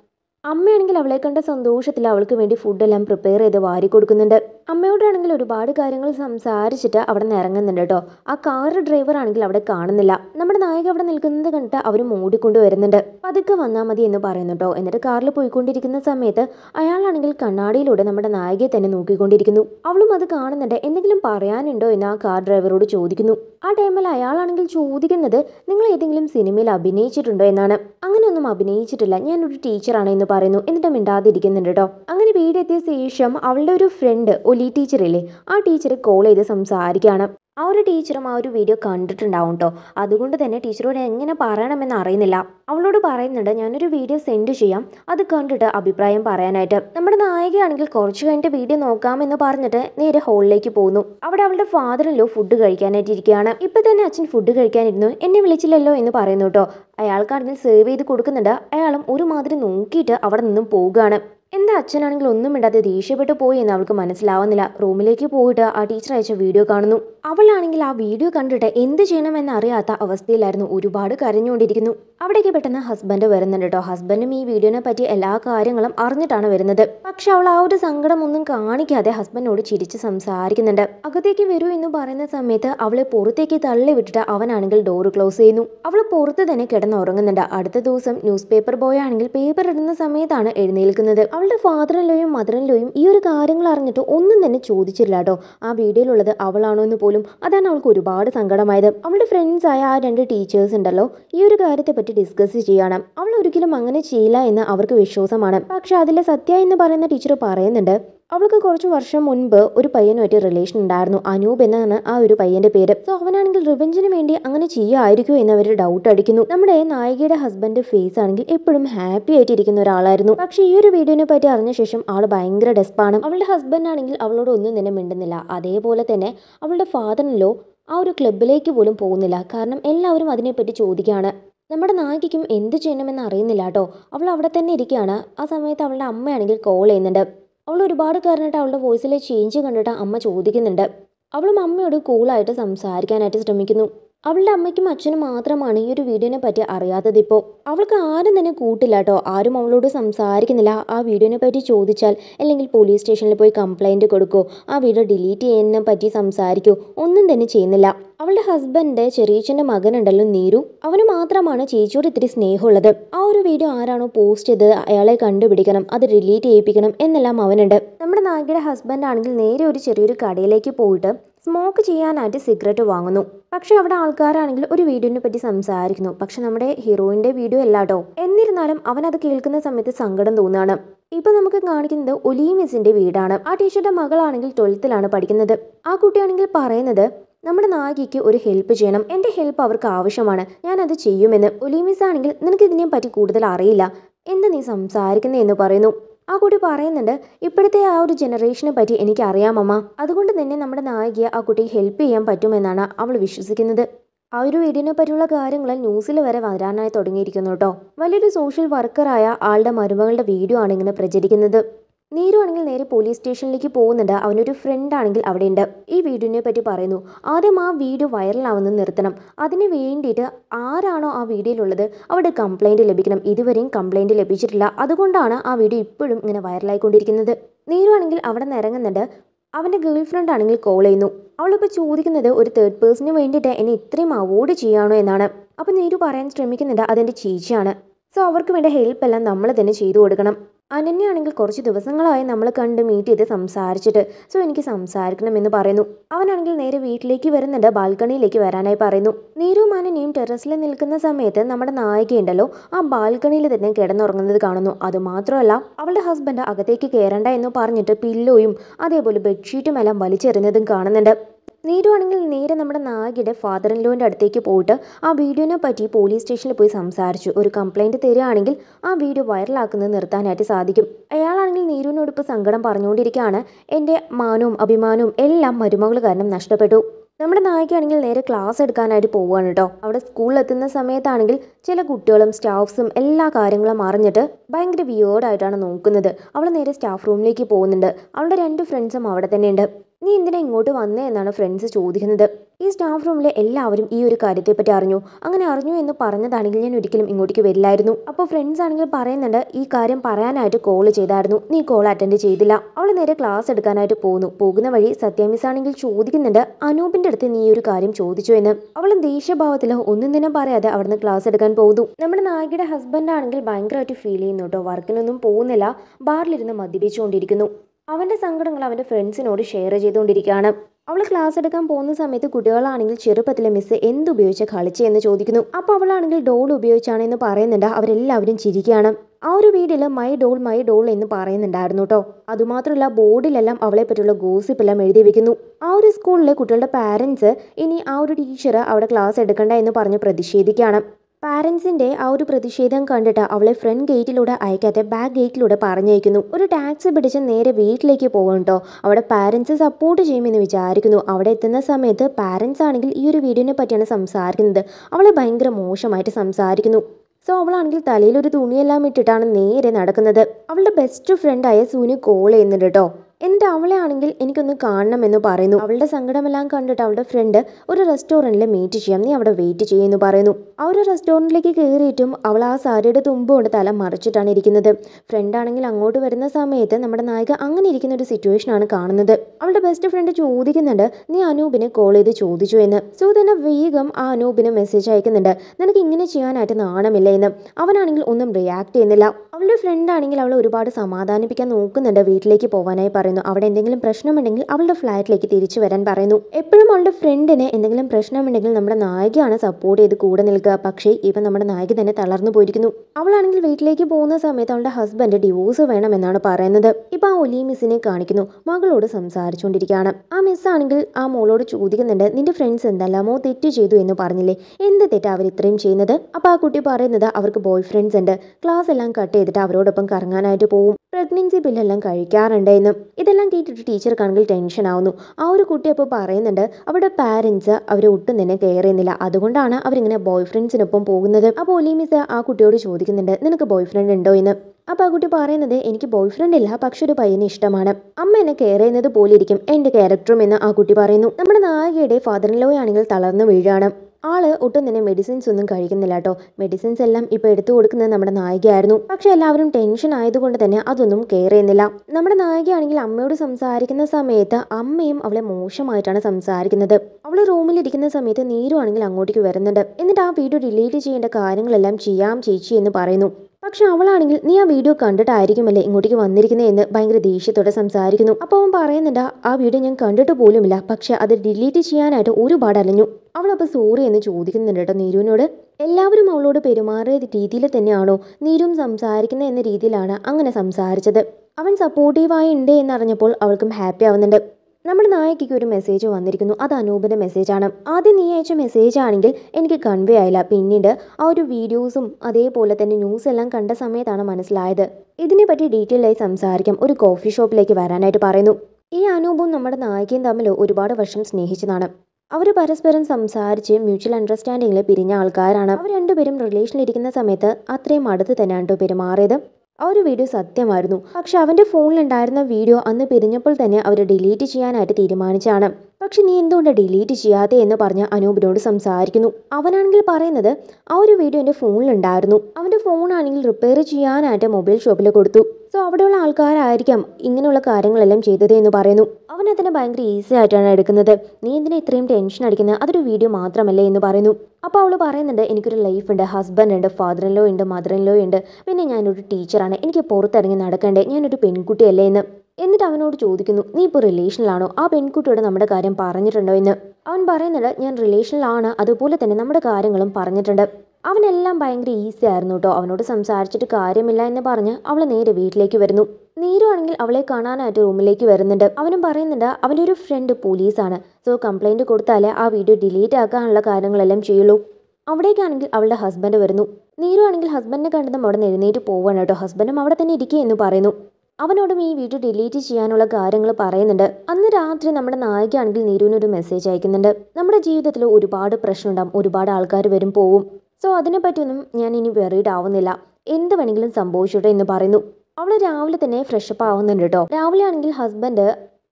അമ്മയാണെങ്കിൽ അവളെ കണ്ട സന്തോഷത്തിൽ അവൾക്ക് വേണ്ടി ഫുഡെല്ലാം പ്രിപ്പയർ ചെയ്ത് വാരി കൊടുക്കുന്നുണ്ട് അമ്മയോടാണെങ്കിൽ ഒരുപാട് കാര്യങ്ങൾ സംസാരിച്ചിട്ട് അവിടെ നിന്ന് ഇറങ്ങുന്നുണ്ട് കേട്ടോ ആ കാർ ഡ്രൈവർ ആണെങ്കിൽ അവിടെ കാണുന്നില്ല നമ്മുടെ നായക അവിടെ നിൽക്കുന്നത് കണ്ടിട്ട് അവർ മൂടിക്കൊണ്ട് വരുന്നുണ്ട് പതുക്കെ വന്നാൽ മതി എന്ന് പറയുന്നു കേട്ടോ എന്നിട്ട് കാറിൽ പോയിക്കൊണ്ടിരിക്കുന്ന സമയത്ത് അയാളാണെങ്കിൽ കണ്ണാടിയിലൂടെ നമ്മുടെ നായകയെ തന്നെ നോക്കിക്കൊണ്ടിരിക്കുന്നു അവളും അത് കാണുന്നുണ്ട് എന്തെങ്കിലും പറയാനുണ്ടോ എന്ന് ആ കാർ ഡ്രൈവറോട് ചോദിക്കുന്നു ആ ടൈമിൽ അയാളാണെങ്കിൽ ചോദിക്കുന്നത് നിങ്ങൾ ഏതെങ്കിലും സിനിമയിൽ അഭിനയിച്ചിട്ടുണ്ടോ എന്നാണ് അങ്ങനെയൊന്നും അഭിനയിച്ചിട്ടില്ല ഞാനൊരു ടീച്ചറാണ് എന്ന് പറയുന്നു എന്നിട്ട് മിണ്ടാതിരിക്കുന്നുണ്ട് കേട്ടോ അങ്ങനെ വീടെത്തിയ ശേഷം അവളുടെ ഒരു ഫ്രണ്ട് ഒലി ടീച്ചറില്ലേ ആ ടീച്ചറെ കോൾ ചെയ്ത് സംസാരിക്കുകയാണ് ആ ഒരു ടീച്ചറും ആ ഒരു വീഡിയോ കണ്ടിട്ടുണ്ടാവും കേട്ടോ അതുകൊണ്ട് തന്നെ ടീച്ചറോട് എങ്ങനെ പറയണമെന്ന് അറിയുന്നില്ല അവളോട് പറയുന്നുണ്ട് ഞാനൊരു വീഡിയോ സെൻഡ് ചെയ്യാം അത് കണ്ടിട്ട് അഭിപ്രായം പറയാനായിട്ട് നമ്മുടെ നായികയാണെങ്കിൽ കുറച്ച് കഴിഞ്ഞിട്ട് വീഡിയോ നോക്കാമെന്ന് പറഞ്ഞിട്ട് നേരെ ഹോളിലേക്ക് പോകുന്നു അവിടെ അവളുടെ ഫാദറിലോ ഫുഡ് കഴിക്കാനായിട്ട് ഇരിക്കുകയാണ് ഇപ്പൊ തന്നെ അച്ഛൻ ഫുഡ് കഴിക്കാനിരുന്നു എന്നെ വിളിച്ചില്ലല്ലോ എന്ന് പറയുന്നു കേട്ടോ അയാൾക്കാണെങ്കിൽ സേവ് ചെയ്ത് കൊടുക്കുന്നുണ്ട് അയാളും ഒരുമാതിരി നോക്കിയിട്ട് അവിടെ നിന്നും പോവുകയാണ് എന്താ അച്ഛനാണെങ്കിൽ ഒന്നും മിണ്ടാതെ ദേഷ്യപ്പെട്ടു പോയി എന്ന് അവൾക്ക് മനസ്സിലാവുന്നില്ല റൂമിലേക്ക് പോയിട്ട് ആ ടീച്ചർ അയച്ച വീഡിയോ കാണുന്നു അവളാണെങ്കിൽ ആ വീഡിയോ കണ്ടിട്ട് എന്ത് ചെയ്യണമെന്ന് അറിയാത്ത അവസ്ഥയിലായിരുന്നു ഒരുപാട് കരഞ്ഞുകൊണ്ടിരിക്കുന്നു അവിടേക്ക് പെട്ടെന്ന് ഹസ്ബൻഡ് വരുന്നുണ്ട് കേട്ടോ ഹസ്ബൻഡും ഈ വീഡിയോനെ പറ്റി എല്ലാ കാര്യങ്ങളും അറിഞ്ഞിട്ടാണ് വരുന്നത് പക്ഷെ അവൾ ആ ഒരു സങ്കടം ഒന്നും കാണിക്കാതെ ഹസ്ബൻഡിനോട് ചിരിച്ച് സംസാരിക്കുന്നുണ്ട് അകത്തേക്ക് വരൂ എന്ന് പറയുന്ന സമയത്ത് അവളെ പുറത്തേക്ക് തള്ളി വിട്ടിട്ട് അവനാണെങ്കിൽ ഡോർ ക്ലോസ് ചെയ്യുന്നു അവൾ പുറത്ത് തന്നെ കിടന്നുറങ്ങുന്നുണ്ട് അടുത്ത ദിവസം ന്യൂസ് പേപ്പർ ബോയ് ആണെങ്കിൽ പേപ്പർ ഇടുന്ന സമയത്താണ് എഴുന്നേൽക്കുന്നത് അവളുടെ ഫാദറിലോയും മദറിലോയും ഈ ഒരു കാര്യങ്ങൾ അറിഞ്ഞിട്ട് ഒന്നും തന്നെ ചോദിച്ചില്ല കേട്ടോ ആ വീഡിയോയിലുള്ളത് അവളാണോ എന്ന് പോലും അതാണ് അവൾക്ക് ഒരുപാട് സങ്കടമായത് അവളുടെ ഫ്രണ്ട്സ് ആയ ആ രണ്ട് ടീച്ചേഴ്സ് ഉണ്ടല്ലോ ഈ ഒരു കാര്യത്തെ പറ്റി ഡിസ്കസ് ചെയ്യണം അവൾ ഒരിക്കലും അങ്ങനെ ചെയ്യില്ല എന്ന് അവർക്ക് വിശ്വാസമാണ് പക്ഷെ അതിലെ സത്യ എന്ന് പറയുന്ന ടീച്ചർ പറയുന്നുണ്ട് അവൾക്ക് കുറച്ച് വർഷം മുൻപ് ഒരു പയ്യനുമായിട്ട് റിലേഷൻ ഉണ്ടായിരുന്നു അനൂപ് എന്നാണ് ആ ഒരു പയ്യന്റെ പേര് സോ അവനാണെങ്കിൽ റിവെഞ്ചിന് വേണ്ടി അങ്ങനെ ചെയ്യുമായിരിക്കും എന്ന് അവർ ഡൗട്ട് അടിക്കുന്നു നമ്മുടെ നായികയുടെ ഹസ്ബൻഡ് ഫേസ് ആണെങ്കിൽ എപ്പോഴും ഹാപ്പി ആയിട്ട് ഇരിക്കുന്ന ഒരാളായിരുന്നു പക്ഷേ ഈ ഒരു വീഡിയോനെ പറ്റി അറിഞ്ഞ ശേഷം ആൾ ഭയങ്കര ഡെസ്പാണ് അവളുടെ ഹസ്ബൻഡ് ആണെങ്കിൽ അവളോട് ഒന്നും തന്നെ മിണ്ടുന്നില്ല അതേപോലെ തന്നെ അവളുടെ ഫാദറിനോ ആ ഒരു ക്ലബിലേക്ക് പോലും പോകുന്നില്ല കാരണം എല്ലാവരും അതിനെപ്പറ്റി ചോദിക്കുകയാണ് നമ്മുടെ നായികയ്ക്കും എന്ത് ചെയ്യണമെന്ന് അറിയുന്നില്ല കേട്ടോ അവൾ അവിടെ തന്നെ ഇരിക്കുകയാണ് ആ സമയത്ത് അവളുടെ അമ്മയാണെങ്കിൽ കോൾ ചെയ്യുന്നുണ്ട് അവൾ ഒരുപാട് കാരണമായിട്ട് അവളുടെ വോയിസിലെ ചേഞ്ച് കണ്ടിട്ട് അമ്മ ചോദിക്കുന്നുണ്ട് അവളും അമ്മയോട് കൂളായിട്ട് സംസാരിക്കാനായിട്ട് ശ്രമിക്കുന്നു അവളുടെ അമ്മയ്ക്കും അച്ഛനും മാത്രമാണ് ഈ ഒരു വീഡിയോനെ പറ്റി അറിയാത്തത് ഇപ്പോൾ അവൾക്ക് ആരും തന്നെ കൂട്ടില്ല കേട്ടോ ആരും അവളോട് സംസാരിക്കുന്നില്ല ആ വീഡിയോനെ പറ്റി ചോദിച്ചാൽ അല്ലെങ്കിൽ പോലീസ് സ്റ്റേഷനിൽ പോയി കംപ്ലൈൻറ്റ് കൊടുക്കോ ആ വീഡിയോ ഡിലീറ്റ് ചെയ്യുന്നതിനെ പറ്റി സംസാരിക്കോ ഒന്നും തന്നെ ചെയ്യുന്നില്ല അവളുടെ ഹസ്ബൻഡ് ചെറിയച്ഛൻ്റെ മകനുണ്ടല്ലോ നീരു അവന് മാത്രമാണ് ചേച്ചിയോട് ഇത്തിരി സ്നേഹമുള്ളത് ആ ഒരു വീഡിയോ ആരാണോ പോസ്റ്റ് ചെയ്തത് അയാളെ കണ്ടുപിടിക്കണം അത് ഡിലീറ്റ് ചെയ്യിപ്പിക്കണം എന്നെല്ലാം അവനുണ്ട് നമ്മുടെ നായികയുടെ ഹസ്ബൻഡ് ആണെങ്കിൽ നേരെ ഒരു ചെറിയൊരു കടയിലേക്ക് പോയിട്ട് സ്മോക്ക് ചെയ്യാനായിട്ട് സിഗരറ്റ് വാങ്ങുന്നു പക്ഷെ അവിടെ ആൾക്കാരാണെങ്കിൽ ഒരു വീഡിയോനെ പറ്റി സംസാരിക്കുന്നു പക്ഷെ നമ്മുടെ ഹീറോയിൻ്റെ വീഡിയോ അല്ല കേട്ടോ എന്നിരുന്നാലും അവൻ അത് കേൾക്കുന്ന സമയത്ത് സങ്കടം തോന്നുകയാണ് ഇപ്പൊ നമുക്ക് കാണിക്കുന്നത് ഒലീ മിസ്സിന്റെ വീടാണ് ആ ടീച്ചറുടെ മകളാണെങ്കിൽ ട്വൽത്തിലാണ് പഠിക്കുന്നത് ആ കുട്ടിയാണെങ്കിൽ പറയുന്നത് നമ്മുടെ നായികയ്ക്ക് ഒരു ഹെൽപ്പ് ചെയ്യണം എൻ്റെ ഹെൽപ്പ് അവർക്ക് ആവശ്യമാണ് ഞാൻ അത് ചെയ്യുമെന്ന് ഒലീമിസ് ആണെങ്കിൽ നിനക്ക് ഇതിനെ പറ്റി കൂടുതൽ അറിയില്ല എന്താ നീ സംസാരിക്കുന്നേ എന്ന് പറയുന്നു ആ കുട്ടി പറയുന്നുണ്ട് ഇപ്പോഴത്തെ ആ ഒരു ജനറേഷനെ പറ്റി എനിക്ക് അറിയാമമ്മ അതുകൊണ്ട് തന്നെ നമ്മുടെ നായികയെ ആ കുട്ടിയെ ഹെൽപ്പ് ചെയ്യാൻ പറ്റുമെന്നാണ് അവൾ വിശ്വസിക്കുന്നത് ആ ഒരു വീഡിയോനെ പറ്റിയുള്ള കാര്യങ്ങൾ ന്യൂസിൽ വരെ വരാനായി തുടങ്ങിയിരിക്കുന്നു കേട്ടോ വലിയൊരു സോഷ്യൽ വർക്കറായ ആളുടെ മരുമകളുടെ വീഡിയോ ആണ് ഇങ്ങനെ പ്രചരിക്കുന്നത് നീരു ആണെങ്കിൽ നേരെ പോലീസ് സ്റ്റേഷനിലേക്ക് പോകുന്നുണ്ട് അവനൊരു ഫ്രണ്ട് ആണെങ്കിൽ അവിടെ ഉണ്ട് ഈ വീഡിയോനെ പറ്റി പറയുന്നു ആദ്യം ആ വീഡിയോ വൈറലാവുന്നത് നിർത്തണം അതിന് വേണ്ടിയിട്ട് ആരാണോ ആ വീഡിയോയിലുള്ളത് അവിടെ കംപ്ലൈൻറ്റ് ലഭിക്കണം ഇതുവരെയും കംപ്ലൈൻറ്റ് ലഭിച്ചിട്ടില്ല അതുകൊണ്ടാണ് ആ വീഡിയോ ഇപ്പോഴും ഇങ്ങനെ വൈറലായിക്കൊണ്ടിരിക്കുന്നത് നീരു ആണെങ്കിൽ അവിടെ നിന്ന് ഇറങ്ങുന്നുണ്ട് അവൻ്റെ ഗേൾ ഫ്രണ്ട് ആണെങ്കിൽ കോൾ ചെയ്യുന്നു അവളിപ്പോൾ ചോദിക്കുന്നത് ഒരു തേർഡ് പേഴ്സണിന് വേണ്ടിയിട്ട് എന്നെ ഇത്രയും അവോയ്ഡ് ചെയ്യാണോ എന്നാണ് അപ്പോൾ നീരു പറയാൻ ശ്രമിക്കുന്നുണ്ട് അതെൻ്റെ ചേച്ചിയാണ് സോ അവർക്ക് വേണ്ട ഹെൽപ്പ് എല്ലാം നമ്മൾ തന്നെ ചെയ്തു കൊടുക്കണം അനന്യാണെങ്കിൽ കുറച്ച് ദിവസങ്ങളായി നമ്മൾ കണ്ട് മീറ്റ് ചെയ്ത് സംസാരിച്ചിട്ട് സോ എനിക്ക് സംസാരിക്കണമെന്ന് പറയുന്നു അവനാണെങ്കിൽ നേരെ വീട്ടിലേക്ക് വരുന്നുണ്ട് ബാൽക്കണിയിലേക്ക് വരാനായി പറയുന്നു നീരും അനന്യയും ടെറസിൽ നിൽക്കുന്ന സമയത്ത് നമ്മുടെ നായികയുണ്ടല്ലോ ആ ബാൽക്കണിയിൽ തന്നെ കിടന്നുറങ്ങുന്നത് കാണുന്നു അതുമാത്രമല്ല അവളുടെ ഹസ്ബൻഡ് അകത്തേക്ക് കയറണ്ട എന്ന് പറഞ്ഞിട്ട് പില്ലോയും അതേപോലെ ബെഡ്ഷീറ്റും എല്ലാം വലിച്ചെറിഞ്ഞതും കാണുന്നുണ്ട് നീരു ആണെങ്കിൽ നേരെ നമ്മുടെ നായികയുടെ ഫാദർ ഇൻ ലോൻ്റെ അടുത്തേക്ക് പോയിട്ട് ആ വീഡിയോനെ പറ്റി പോലീസ് സ്റ്റേഷനിൽ പോയി സംസാരിച്ചു ഒരു കംപ്ലൈൻറ്റ് തരികയാണെങ്കിൽ ആ വീഡിയോ വൈറലാക്കുന്നത് നിർത്താനായിട്ട് സാധിക്കും അയാളാണെങ്കിൽ നീരുവിനോട് ഇപ്പോൾ സങ്കടം പറഞ്ഞുകൊണ്ടിരിക്കുകയാണ് എൻ്റെ മാനവും അഭിമാനവും എല്ലാം മരുമകൾ കാരണം നഷ്ടപ്പെട്ടു നമ്മുടെ നായികയാണെങ്കിൽ നേരെ ക്ലാസ് എടുക്കാനായിട്ട് പോവുകയാണ് കേട്ടോ അവിടെ സ്കൂളിൽ എത്തുന്ന സമയത്താണെങ്കിൽ ചില കുട്ടികളും സ്റ്റാഫ്സും എല്ലാ കാര്യങ്ങളും അറിഞ്ഞിട്ട് ഭയങ്കര വിയേർഡായിട്ടാണ് നോക്കുന്നത് അവൾ നേരെ സ്റ്റാഫ് റൂമിലേക്ക് പോകുന്നുണ്ട് അവളുടെ രണ്ട് ഫ്രണ്ട്സും അവിടെ തന്നെയുണ്ട് നീ എന്തിനാ ഇങ്ങോട്ട് വന്നേ എന്നാണ് ഫ്രണ്ട്സ് ചോദിക്കുന്നത് ഈ സ്റ്റാഫ് റൂമിലെ എല്ലാവരും ഈ ഒരു കാര്യത്തെപ്പറ്റി അറിഞ്ഞു അങ്ങനെ അറിഞ്ഞു എന്ന് പറഞ്ഞതാണെങ്കിൽ ഞാൻ ഒരിക്കലും ഇങ്ങോട്ടേക്ക് വരില്ലായിരുന്നു അപ്പോൾ ഫ്രണ്ട്സ് ആണെങ്കിൽ പറയുന്നുണ്ട് ഈ കാര്യം പറയാനായിട്ട് കോൾ ചെയ്തായിരുന്നു നീ കോൾ അറ്റൻഡ് ചെയ്തില്ല അവൾ നേരെ ക്ലാസ് എടുക്കാനായിട്ട് പോകുന്നു പോകുന്ന വഴി സത്യ മിസ് ആണെങ്കിൽ ചോദിക്കുന്നുണ്ട് അനൂപിന്റെ അടുത്ത് നീ ഈ ഒരു കാര്യം ചോദിച്ചു എന്ന് അവൾ ദേഷ്യഭാവത്തിൽ ഒന്നും തന്നെ പറയാതെ അവിടുന്ന് ക്ലാസ് എടുക്കാൻ പോകുന്നു നമ്മുടെ നായികയുടെ ഹസ്ബൻഡ് ആണെങ്കിൽ ഭയങ്കരമായിട്ട് ഫീൽ ചെയ്യുന്നു കേട്ടോ വർക്കിനൊന്നും പോകുന്നില്ല ബാറിലിരുന്ന് മദ്യപിച്ചുകൊണ്ടിരിക്കുന്നു അവന്റെ സങ്കടങ്ങൾ അവന്റെ ഫ്രണ്ട്സിനോട് ഷെയർ ചെയ്തുകൊണ്ടിരിക്കുകയാണ് അവൾ ക്ലാസ് എടുക്കാൻ പോകുന്ന സമയത്ത് കുട്ടികളാണെങ്കിൽ ചെറുപ്പത്തിലെ മിസ് എന്തുപയോഗിച്ച് കളിച്ചേ എന്ന് ചോദിക്കുന്നു അപ്പോൾ അവളാണെങ്കിൽ ഡോൾ ഉപയോഗിച്ചാണ് എന്ന് പറയുന്നുണ്ട് അവരെല്ലാവരും ചിരിക്കുകയാണ് ആ ഒരു വീഡിയോയിൽ മൈ ഡോൾ മൈ ഡോൾ എന്ന് പറയുന്നുണ്ടായിരുന്നു കേട്ടോ അതുമാത്രമല്ല ബോർഡിലെല്ലാം അവളെ പറ്റിയുള്ള ഗോസിപ്പ് എല്ലാം എഴുതി വെക്കുന്നു ആ ഒരു സ്കൂളിലെ കുട്ടികളുടെ പാരൻസ് ഇനി ആ ഒരു ടീച്ചർ അവിടെ ക്ലാസ് എടുക്കണ്ട എന്ന് പറഞ്ഞ് പ്രതിഷേധിക്കുകയാണ് പാരൻസിന്റെ ആ ഒരു പ്രതിഷേധം കണ്ടിട്ട് അവളെ ഫ്രണ്ട് ഗേറ്റിലൂടെ അയക്കാതെ ബാക്ക് ഗേറ്റിലൂടെ പറഞ്ഞയക്കുന്നു ഒരു ടാക്സി പിടിച്ച് നേരെ വീട്ടിലേക്ക് പോകും കേട്ടോ അവിടെ പാരൻസ് സപ്പോർട്ട് ചെയ്യുമെന്ന് വിചാരിക്കുന്നു അവിടെ എത്തുന്ന സമയത്ത് പാരൻസ് ആണെങ്കിൽ ഈ ഒരു വീഡിയോനെ പറ്റിയാണ് സംസാരിക്കുന്നത് അവളെ ഭയങ്കര മോശമായിട്ട് സംസാരിക്കുന്നു സോ അവളാണെങ്കിൽ തലയിൽ ഒരു തുണിയെല്ലാം ഇട്ടിട്ടാണ് നേരെ നടക്കുന്നത് അവളുടെ ബെസ്റ്റ് ഫ്രണ്ടായ സൂനു കോൾ ചെയ്യുന്നുണ്ട് കേട്ടോ എന്നിട്ട് അവളെ ആണെങ്കിൽ എനിക്കൊന്ന് കാണണമെന്ന് പറയുന്നു അവളുടെ സങ്കടമെല്ലാം കണ്ടിട്ട് അവളുടെ ഫ്രണ്ട് ഒരു റെസ്റ്റോറൻറ്റിൽ മീറ്റ് ചെയ്യാം നീ അവിടെ വെയിറ്റ് ചെയ്യുമെന്ന് പറയുന്നു ആ ഒരു റെസ്റ്റോറൻറ്റിലേക്ക് കയറിയിട്ടും അവൾ ആ സാരിയുടെ തുമ്പ് കൊണ്ട് തല മറിച്ചിട്ടാണ് ഇരിക്കുന്നത് ഫ്രണ്ട് ആണെങ്കിൽ അങ്ങോട്ട് വരുന്ന സമയത്ത് നമ്മുടെ നായിക അങ്ങനെ ഇരിക്കുന്ന ഒരു സിറ്റുവേഷനാണ് കാണുന്നത് അവളുടെ ബെസ്റ്റ് ഫ്രണ്ട് ചോദിക്കുന്നുണ്ട് നീ അനൂപിനെ കോൾ ചെയ്ത് ചോദിച്ചു എന്ന് സോ തന്നെ വേഗം ആ അനൂപിന് മെസ്സേജ് അയക്കുന്നുണ്ട് നിനക്ക് ഇങ്ങനെ ചെയ്യാനായിട്ട് നാണമില്ല എന്ന് അവനാണെങ്കിൽ ഒന്നും റിയാക്ട് ചെയ്യുന്നില്ല അവളുടെ ഫ്രണ്ട് ആണെങ്കിൽ അവളെ ഒരുപാട് സമാധാനിപ്പിക്കാൻ നോക്കുന്നുണ്ട് വീട്ടിലേക്ക് പോകാനായി പറയുന്നു അവിടെ എന്തെങ്കിലും പ്രശ്നമുണ്ടെങ്കിൽ അവളുടെ ഫ്ലാറ്റിലേക്ക് തിരിച്ചു വരാൻ പറയുന്നു എപ്പോഴും അവളുടെ ഫ്രണ്ടിന് എന്തെങ്കിലും പ്രശ്നമുണ്ടെങ്കിൽ നമ്മുടെ നായികയാണ് സപ്പോർട്ട് ചെയ്ത് കൂടെ നിൽക്കുക പക്ഷേ ഇവൻ നമ്മുടെ നായിക തന്നെ തളർന്നു പോയിരിക്കുന്നു അവളാണെങ്കിൽ വീട്ടിലേക്ക് പോകുന്ന സമയത്ത് അവളുടെ ഹസ്ബൻഡ് ഡിവോഴ്സ് വേണമെന്നാണ് പറയുന്നത് ഇപ്പൊ ആ ഒലി മിസ്സിനെ കാണിക്കുന്നു മകളോട് സംസാരിച്ചുകൊണ്ടിരിക്കുകയാണ് ആ മിസ് ആണെങ്കിൽ ആ മോളോട് ചോദിക്കുന്നുണ്ട് നിന്റെ ഫ്രണ്ട്സ് എന്തെല്ലാമോ തെറ്റ് ചെയ്തു എന്ന് പറഞ്ഞില്ലേ എന്ത് തെറ്റാ അവർ ഇത്രയും ചെയ്യുന്നത് അപ്പൊ ആ കുട്ടി പറയുന്നത് അവർക്ക് ബോയ് ഫ്രണ്ട്സ് ഉണ്ട് ക്ലാസ് എല്ലാം കട്ട് ചെയ്തിട്ട് അവരോടൊപ്പം കറങ്ങാനായിട്ട് പോവും പ്രഗ്നൻസി ബില്ലെല്ലാം കഴിക്കാറുണ്ട് എന്നും ഇതെല്ലാം കേട്ടിട്ട് ടീച്ചർക്കാണെങ്കിൽ ടെൻഷൻ ആവുന്നു ആ ഒരു കുട്ടി അപ്പോൾ പറയുന്നുണ്ട് അവരുടെ പാരൻസ് അവരെ ഒട്ടും തന്നെ കെയർ ചെയ്യുന്നില്ല അതുകൊണ്ടാണ് അവരിങ്ങനെ ബോയ് ഫ്രണ്ട്സിനൊപ്പം പോകുന്നത് അപ്പോൾ ഒലി മിസ് ആ കുട്ടിയോട് ചോദിക്കുന്നുണ്ട് നിനക്ക് ബോയ് ഫ്രണ്ട് ഉണ്ടോ എന്ന് അപ്പോൾ ആ കുട്ടി പറയുന്നത് എനിക്ക് ബോയ് ഫ്രണ്ട് ഇല്ല പക്ഷെ ഒരു പയ്യനെ ഇഷ്ടമാണ് അമ്മ എന്നെ കെയർ ചെയ്യുന്നത് പോലെ ഇരിക്കും എൻ്റെ ക്യാരക്ടറും എന്ന് ആ കുട്ടി പറയുന്നു നമ്മുടെ നായികയുടെ ഫാദർ ഇൻ ലോ ആണെങ്കിൽ തളർന്നു വീഴാണ് ആള് ഒട്ടും തന്നെ മെഡിസിൻസ് ഒന്നും കഴിക്കുന്നില്ല കേട്ടോ മെഡിസിൻസ് എല്ലാം ഇപ്പോൾ എടുത്തു കൊടുക്കുന്നത് നമ്മുടെ നായികയായിരുന്നു പക്ഷെ എല്ലാവരും ടെൻഷൻ ആയതുകൊണ്ട് തന്നെ അതൊന്നും കെയർ ചെയ്യുന്നില്ല നമ്മുടെ നായികയാണെങ്കിൽ അമ്മയോട് സംസാരിക്കുന്ന സമയത്ത് അമ്മയും അവളെ മോശമായിട്ടാണ് സംസാരിക്കുന്നത് അവൾ റൂമിലിരിക്കുന്ന സമയത്ത് നീരു ആണെങ്കിൽ അങ്ങോട്ടേക്ക് വരുന്നുണ്ട് എന്നിട്ട് ആ വീഡിയോ ഡിലീറ്റ് ചെയ്യേണ്ട കാര്യങ്ങളെല്ലാം ചെയ്യാം ചേച്ചി എന്ന് പറയുന്നു പക്ഷെ അവളാണെങ്കിൽ നീ ആ വീഡിയോ കണ്ടിട്ടായിരിക്കുമല്ലേ ഇങ്ങോട്ടേക്ക് വന്നിരിക്കുന്നത് എന്ന് ഭയങ്കര ദേഷ്യത്തോടെ സംസാരിക്കുന്നു അപ്പോൾ അവൻ പറയുന്നുണ്ട് ആ വീഡിയോ ഞാൻ കണ്ടിട്ട് പോലുമില്ല പക്ഷെ അത് ഡിലീറ്റ് ചെയ്യാനായിട്ട് ഒരുപാട് അലഞ്ഞു അവളപ്പോൾ സോറി എന്ന് ചോദിക്കുന്നുണ്ട് കേട്ടോ നീരുവിനോട് എല്ലാവരും അവളോട് പെരുമാറിയ രീതിയിൽ തന്നെയാണോ നീരും സംസാരിക്കുന്നത് എന്ന രീതിയിലാണ് അങ്ങനെ സംസാരിച്ചത് അവൻ സപ്പോർട്ടീവായി ഉണ്ട് എന്നറിഞ്ഞപ്പോൾ അവൾക്കും ഹാപ്പി ആവുന്നുണ്ട് നമ്മുടെ നായികയ്ക്ക് ഒരു മെസ്സേജ് വന്നിരിക്കുന്നു അത് അനൂപിൻ്റെ മെസ്സേജാണ് ആദ്യം നീ അയച്ച മെസ്സേജ് ആണെങ്കിൽ എനിക്ക് കൺവേ ആയില്ല പിന്നീട് ആ ഒരു വീഡിയോസും അതേപോലെ തന്നെ ന്യൂസ് എല്ലാം കണ്ട സമയത്താണ് മനസ്സിലായത് ഇതിനെപ്പറ്റി ഡീറ്റെയിൽ ആയി സംസാരിക്കാം ഒരു കോഫി ഷോപ്പിലേക്ക് വരാനായിട്ട് പറയുന്നു ഈ അനൂപും നമ്മുടെ നായികയും തമ്മിൽ ഒരുപാട് വർഷം സ്നേഹിച്ചതാണ് അവർ പരസ്പരം സംസാരിച്ച് മ്യൂച്വൽ അണ്ടർസ്റ്റാൻഡിങ്ങിൽ പിരിഞ്ഞ ആൾക്കാരാണ് അവർ രണ്ടുപേരും റിലേഷനിലിരിക്കുന്ന സമയത്ത് അത്രയും അടുത്ത് തന്നെയാണ് കേട്ടോ പെരുമാറിയത് ആ ഒരു വീഡിയോ സത്യമായിരുന്നു പക്ഷെ അവൻ്റെ ഫോണിലുണ്ടായിരുന്ന വീഡിയോ അന്ന് പിരിഞ്ഞപ്പോൾ തന്നെ അവർ ഡിലീറ്റ് ചെയ്യാനായിട്ട് തീരുമാനിച്ചാണ് പക്ഷെ നീ എന്തുകൊണ്ട് ഡിലീറ്റ് ചെയ്യാതെ എന്ന് പറഞ്ഞ് അനൂപിനോട് സംസാരിക്കുന്നു അവനാണെങ്കിൽ പറയുന്നത് ആ ഒരു വീഡിയോ എൻ്റെ ഫോണിലുണ്ടായിരുന്നു അവൻ്റെ ഫോണാണെങ്കിൽ റിപ്പയർ ചെയ്യാനായിട്ട് മൊബൈൽ ഷോപ്പിൽ കൊടുത്തു സോ അവിടെയുള്ള ആൾക്കാരായിരിക്കാം ഇങ്ങനെയുള്ള കാര്യങ്ങളെല്ലാം ചെയ്തത് എന്ന് പറയുന്നു അവൻ അതിനെ ഭയങ്കര ഈസി ആയിട്ടാണ് എടുക്കുന്നത് നീ എന്തിനാ ഇത്രയും ടെൻഷൻ അടിക്കുന്നത് അതൊരു വീഡിയോ മാത്രമല്ലേ എന്ന് പറയുന്നു അപ്പോൾ അവൾ പറയുന്നുണ്ട് എനിക്കൊരു ലൈഫ് ഉണ്ട് ഹസ്ബൻഡ് ഉണ്ട് ഫാദർ ഇൻ ലോ ഉണ്ട് മദർ ഇൻ ലോ ഉണ്ട് പിന്നെ ഞാനൊരു ടീച്ചറാണ് എനിക്ക് പുറത്തിറങ്ങി നടക്കണ്ടേ ഞാനൊരു പെൺകുട്ടിയല്ലേ എന്ന് എന്നിട്ട് അവനോട് ചോദിക്കുന്നു നീ ഇപ്പോൾ റിലേഷനിലാണോ ആ പെൺകുട്ടിയോട് നമ്മുടെ കാര്യം പറഞ്ഞിട്ടുണ്ടോ എന്ന് അവൻ പറയുന്നുണ്ട് ഞാൻ റിലേഷനിലാണ് അതുപോലെ തന്നെ നമ്മുടെ കാര്യങ്ങളും പറഞ്ഞിട്ടുണ്ട് അവനെല്ലാം ഭയങ്കര ഈസി ആയിരുന്നു കേട്ടോ അവനോട് സംസാരിച്ചിട്ട് കാര്യമില്ല എന്ന് പറഞ്ഞ് അവൾ നേരെ വീട്ടിലേക്ക് വരുന്നു നീരു ആണെങ്കിൽ അവളെ കാണാനായിട്ട് റൂമിലേക്ക് വരുന്നുണ്ട് അവനും പറയുന്നുണ്ട് അവൻ്റെ ഒരു ഫ്രണ്ട് പോലീസാണ് സോ കംപ്ലൈൻറ്റ് കൊടുത്താലേ ആ വീഡിയോ ഡിലീറ്റ് ആക്കാനുള്ള കാര്യങ്ങളെല്ലാം ചെയ്യുള്ളൂ അവിടേക്കാണെങ്കിൽ അവളുടെ ഹസ്ബൻഡ് വരുന്നു നീരു ആണെങ്കിൽ ഹസ്ബൻഡിനെ കണ്ടതും അവിടെ നിന്ന് എഴുന്നേറ്റ് പോവാണ് കേട്ടോ ഹസ്ബൻഡും അവിടെ തന്നെ ഇരിക്കുക എന്ന് പറയുന്നു അവനോടും ഈ വീഡിയോ ഡിലീറ്റ് ചെയ്യാനുള്ള കാര്യങ്ങൾ പറയുന്നുണ്ട് അന്ന് രാത്രി നമ്മുടെ നായികയാണെങ്കിൽ നീരുവിനൊരു മെസ്സേജ് അയക്കുന്നുണ്ട് നമ്മുടെ ജീവിതത്തിൽ ഒരുപാട് പ്രശ്നമുണ്ടാകും ഒരുപാട് ആൾക്കാർ വരും പോവും സോ അതിനെപ്പറ്റിയൊന്നും ഞാൻ ഇനി വെറീഡ് ആവുന്നില്ല എന്ത് വേണമെങ്കിലും സംഭവിച്ചോട്ടെ എന്ന് പറയുന്നു അവൾ രാവിലെ തന്നെ ഫ്രഷപ്പ് ആവുന്നുണ്ട് കേട്ടോ രാവിലെ ആണെങ്കിൽ ഹസ്ബൻഡ്